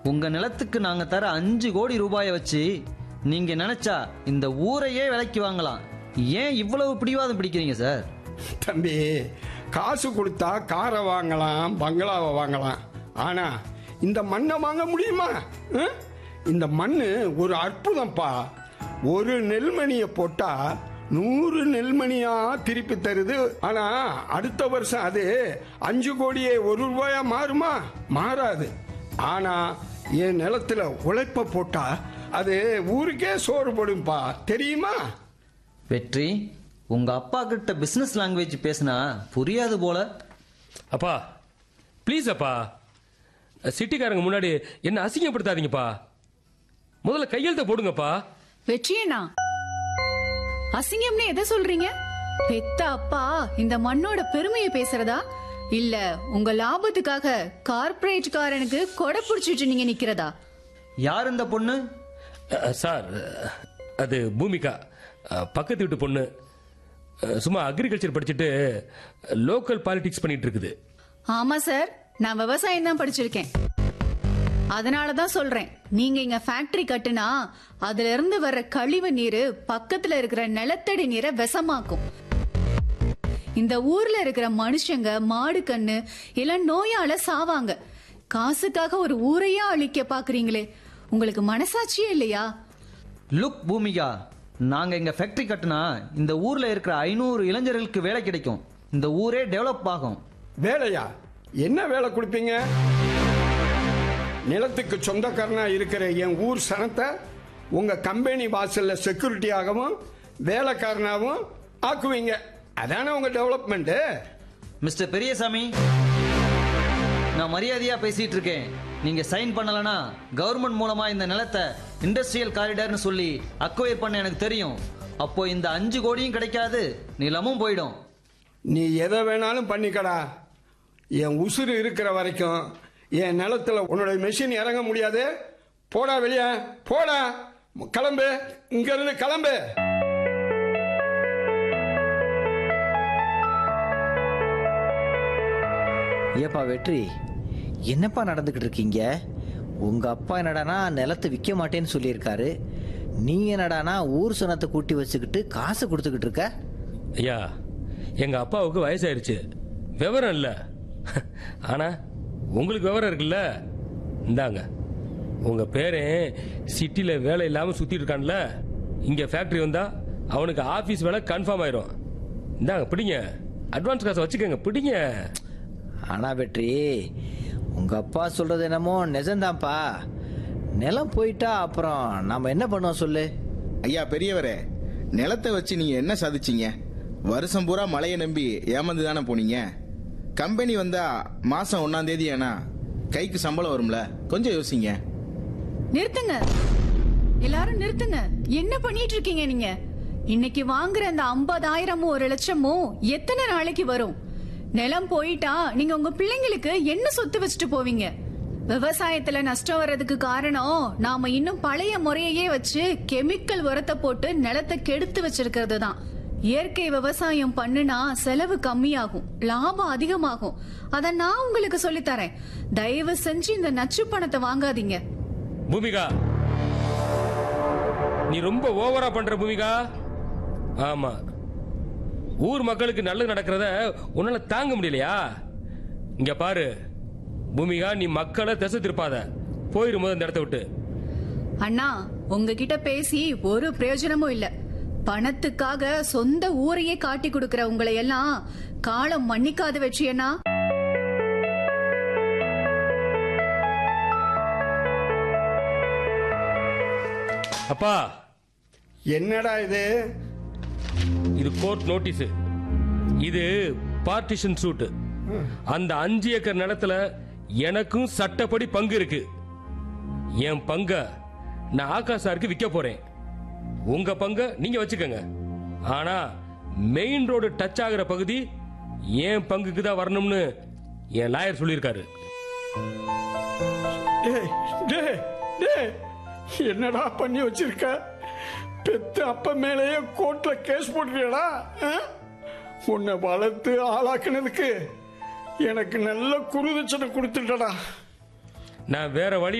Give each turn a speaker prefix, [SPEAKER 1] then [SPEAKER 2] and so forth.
[SPEAKER 1] உங்க நிலத்துக்கு நாங்க தர அஞ்சு கோடி ரூபாயை வச்சு நீங்க நினைச்சா இந்த ஊரையே விலைக்கு வாங்கலாம் ஏன் இவ்வளவு பிடிவாதம் பிடிக்கிறீங்க சார்
[SPEAKER 2] தம்பி காசு கொடுத்தா காரை வாங்கலாம் பங்களாவை வாங்கலாம் ஆனா இந்த மண்ணை வாங்க முடியுமா ஆ? இந்த மண்ணு ஒரு அற்புதம்ப்பா ஒரு நெல்மணியை போட்டா நூறு நெல்மணியா திருப்பி தருது ஆனா அடுத்த வருஷம் அது அஞ்சு கோடியே ஒரு ரூபாயா மாறுமா மாறாது ஆனா என் நிலத்துல உழைப்ப போட்டா அது ஊருக்கே சோறு போடும்பா தெரியுமா
[SPEAKER 1] வெற்றி உங்க அப்பா கிட்ட பிசினஸ் லாங்குவேஜ் பேசினா புரியாது போல
[SPEAKER 3] அப்பா ப்ளீஸ் அப்பா சிட்டிக்காரங்க முன்னாடி என்ன அசிங்கப்படுத்தாதீங்கப்பா முதல்ல கையெழுத்த போடுங்கப்பா
[SPEAKER 4] வெற்றியண்ணா அசிங்கம்னு எதை சொல்றீங்க பெத்த அப்பா இந்த மண்ணோட பெருமையை பேசுறதா இல்ல உங்க லாபத்துக்காக கார்ப்பரேட்காரனுக்கு கொடை புடிச்சிட்டு நீங்க நிக்கிறதா
[SPEAKER 1] யார் இந்த பொண்ணு
[SPEAKER 3] அஹ், சார் அது பூமிகா அஹ், பக்கத்து வீட்டு பொண்ணு அஹ், சும்மா அக்ரிகல்ச்சர் படிச்சுட்டு லோக்கல் பாலிடிக்ஸ் பண்ணிட்டு இருக்குது
[SPEAKER 4] ஆமா சார் நான் விவசாயம் தான் படிச்சிருக்கேன் அதனால தான் சொல்றேன் நீங்க இங்க ஃபேக்டரி கட்டுனா அதுல இருந்து வர்ற கழிவு நீர் பக்கத்துல இருக்கிற நிலத்தடி நீரை விஷமாக்கும் இந்த ஊர்ல இருக்கிற மனுஷங்க மாடு கண்ணு எல்லாம் நோயால சாவாங்க காசுக்காக ஒரு ஊரையே அழிக்க பாக்குறீங்களே உங்களுக்கு மனசாட்சியே இல்லையா
[SPEAKER 1] லுக் பூமிகா நாங்க இங்க ஃபேக்டரி கட்டினா இந்த ஊர்ல இருக்கிற ஐநூறு இளைஞர்களுக்கு வேலை கிடைக்கும் இந்த ஊரே டெவலப் ஆகும்
[SPEAKER 2] வேலையா என்ன வேலை கொடுப்பீங்க நிலத்துக்கு சொந்தக்காரனா இருக்கிற என் ஊர் சனத்தை உங்க கம்பெனி வாசல்ல செக்யூரிட்டியாகவும் வேலைக்காரனாகவும் ஆக்குவீங்க அதானே உங்க டெவலப்மெண்ட்
[SPEAKER 1] மிஸ்டர் பெரியசாமி நான் மரியாதையா பேசிட்டு இருக்கேன் நீங்க சைன் பண்ணலனா கவர்மெண்ட் மூலமா இந்த நிலத்தை இண்டஸ்ட்ரியல் காரிடார்னு சொல்லி அக்வயர் பண்ண எனக்கு தெரியும் அப்போ இந்த அஞ்சு கோடியும் கிடைக்காது நிலமும் போயிடும்
[SPEAKER 2] நீ எதை வேணாலும் பண்ணிக்கடா என் உசுறு இருக்கிற வரைக்கும் என் நிலத்துல உன்னோட மெஷின் இறங்க முடியாது போடா வெளியே போடா கிளம்பு இங்க இருந்து கிளம்பு
[SPEAKER 5] ஏப்பா வெற்றி என்னப்பா நடந்துக்கிட்டு இருக்கீங்க உங்க அப்பா என்னடானா நிலத்தை விற்க மாட்டேன்னு சொல்லியிருக்காரு நீ என்னடானா ஊர் சனத்தை கூட்டி வச்சுக்கிட்டு காசு கொடுத்துக்கிட்டு இருக்க
[SPEAKER 3] ஐயா எங்க அப்பாவுக்கு வயசாயிருச்சு விவரம் இல்ல ஆனா உங்களுக்கு விவரம் இருக்குல்ல இந்தாங்க உங்க பேரன் சிட்டில வேலை இல்லாம சுத்திட்டு இருக்கான்ல இங்க ஃபேக்டரி வந்தா அவனுக்கு ஆபீஸ் வேலை கன்ஃபார்ம் ஆயிரும் இந்தாங்க பிடிங்க அட்வான்ஸ் காசை வச்சுக்கோங்க பிடிங்க
[SPEAKER 5] ஆனா வெற்றி உங்க அப்பா சொல்றது என்னமோ நிஜம்தான்ப்பா நிலம் போயிட்டா அப்புறம் நாம என்ன பண்ணுவோம் சொல்லு
[SPEAKER 6] ஐயா பெரியவரே நிலத்தை வச்சு நீங்க என்ன சாதிச்சீங்க வருஷம் பூரா மழையை நம்பி ஏமாந்து தானே போனீங்க கம்பெனி வந்தா மாசம் ஒன்னாம் தேதி ஆனா கைக்கு சம்பளம் வரும்ல கொஞ்சம் யோசிங்க
[SPEAKER 4] நிறுத்துங்க எல்லாரும் நிறுத்துங்க என்ன பண்ணிட்டு இருக்கீங்க நீங்க இன்னைக்கு வாங்குற அந்த ஐம்பதாயிரமும் ஒரு லட்சமும் எத்தனை நாளைக்கு வரும் நிலம் போயிட்டா நீங்க உங்க பிள்ளைங்களுக்கு என்ன சொத்து வச்சுட்டு போவீங்க விவசாயத்துல நஷ்டம் வர்றதுக்கு காரணம் நாம இன்னும் பழைய முறையையே வச்சு கெமிக்கல் உரத்தை போட்டு நிலத்தை கெடுத்து வச்சிருக்கிறது தான் இயற்கை விவசாயம் பண்ணுனா செலவு கம்மியாகும் லாபம் அதிகமாகும் அத நான் உங்களுக்கு சொல்லித் தரேன் தயவு செஞ்சு இந்த நச்சு பணத்தை வாங்காதீங்க
[SPEAKER 3] பூமிகா நீ ரொம்ப ஓவரா பண்ற பூமிகா ஆமா ஊர் மக்களுக்கு நல்லது நடக்கிறத உன்னால தாங்க முடியலையா இங்க பாரு பூமிகா நீ மக்களை திசை திருப்பாத போயிரு முதல் இந்த இடத்த விட்டு
[SPEAKER 4] அண்ணா உங்ககிட்ட பேசி ஒரு பிரயோஜனமும் இல்ல பணத்துக்காக சொந்த ஊரையே காட்டி கொடுக்கிற உங்களை எல்லாம் காலம் மன்னிக்காத வெற்றியண்ணா
[SPEAKER 3] அப்பா
[SPEAKER 2] என்னடா இது
[SPEAKER 3] இது கோர்ட் நோட்டீஸ் இது பார்ட்டிஷன் சூட் அந்த அஞ்சு ஏக்கர் நிலத்துல எனக்கும் சட்டப்படி பங்கு இருக்கு என் பங்க நான் ஆகாஷ் சாருக்கு விற்க போறேன் உங்க பங்க நீங்க வச்சுக்கோங்க ஆனா மெயின் ரோடு டச் ஆகுற பகுதி என் பங்குக்கு தான் வரணும்னு என் லாயர் சொல்லியிருக்காரு
[SPEAKER 2] டேய், டேய், டேய், என்னடா பண்ணி வச்சிருக்க பெத்து அப்ப மேலேயே கோர்ட்ல கேஸ் போட்டுறியடா ஆ? உன்னை வளர்த்து ஆளாக்குனதுக்கு எனக்கு நல்ல குருதட்சணை கொடுத்துட்டடா
[SPEAKER 3] நான் வேற வழி